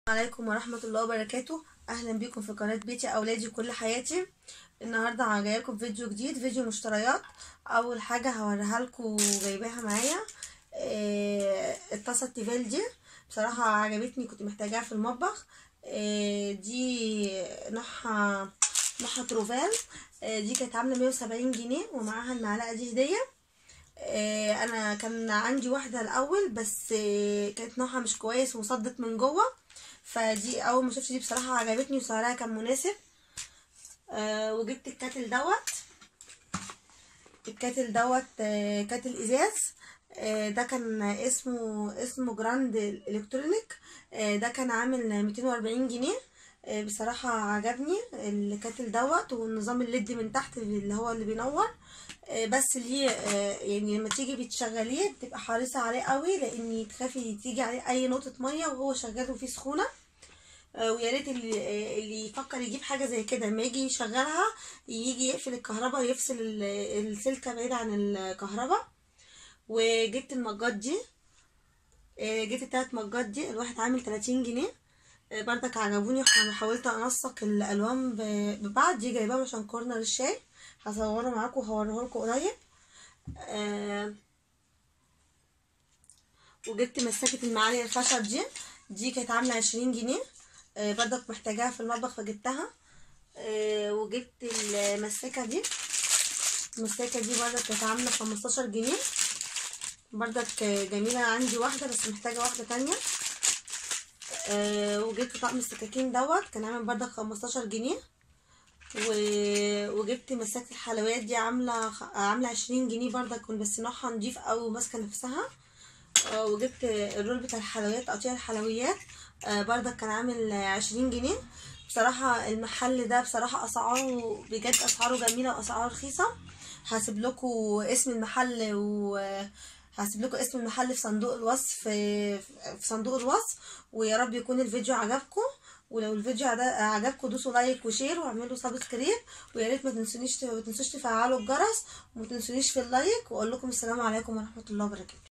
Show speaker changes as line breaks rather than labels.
عليكم ورحمة الله وبركاته أهلا بكم في قناة بيتي أولادي كل حياتي النهاردة جايه لكم فيديو جديد فيديو مشتريات أول حاجة هوريها لكم جايباها معايا إيه الطاسة التيفال دي بصراحة عجبتني كنت محتاجاها في المطبخ إيه دي نوعها نوعها تروفال إيه دي كانت عاملة مية وسبعين جنيه ومعاها المعلقة دي هدية إيه انا كان عندي واحده الاول بس إيه كانت نوعها مش كويس وصدت من جوه فدي اول ما شفت دي بصراحه عجبتني وسعرها كان مناسب آه وجبت الكاتل دوت الكاتل دوت آه كاتل ازاز آه ده كان اسمه اسمه جراند الكترونيك آه ده كان عامل 240 جنيه آه بصراحة عجبني الكاتل دوت والنظام الليد من تحت اللي هو اللي بينور آه بس ليه آه يعني لما تيجي بتشغليه تبقى حريصة عليه قوي لان تخافي تيجي عليه اي نقطة مية وهو شغال وفيه سخونة ويا ريت اللي, اللي يفكر يجيب حاجه زي كده لما يجي يشغلها يجي يقفل الكهرباء ويفصل السلكه بعيد عن الكهرباء وجبت المجات دي جبت التلات مجات دي الواحد عامل 30 جنيه بردك عجبوني حاولت انسق الالوان ببعض دي جايباها عشان كورنر الشاي هصوره معاكم وهوريه لكم قريب وجبت مسكه المعالي الخشب دي دي كانت عامله 20 جنيه بردك محتاجاها في المطبخ فجبتها أه وجبت المساكة دي المساكة دي بردك كانت عاملة خمستاشر جنيه بردك جميلة عندي واحدة بس محتاجة واحدة تانية أه وجبت طقم السكاكين دوت كان عامل بردك خمستاشر جنيه و... وجبت مساكة الحلويات دي عاملة عاملة عشرين جنيه بردك بس نوعها نضيف اوي وماسكة نفسها أه وجبت الرول بتاع الحلويات تقطيع الحلويات آه بردك كان عامل عشرين جنيه بصراحة المحل ده بصراحة أسعاره بجد أسعاره جميلة وأسعاره رخيصة هسيب لكم اسم المحل و هسيب لكم اسم المحل في صندوق الوصف في صندوق الوصف ويا رب يكون الفيديو عجبكم ولو الفيديو عجبكم دوسوا لايك وشير واعملوا سبسكرايب ويا ريت ما تنسونيش ما تنسوش تفعلوا الجرس وما تنسونيش في اللايك واقول لكم السلام عليكم ورحمه الله وبركاته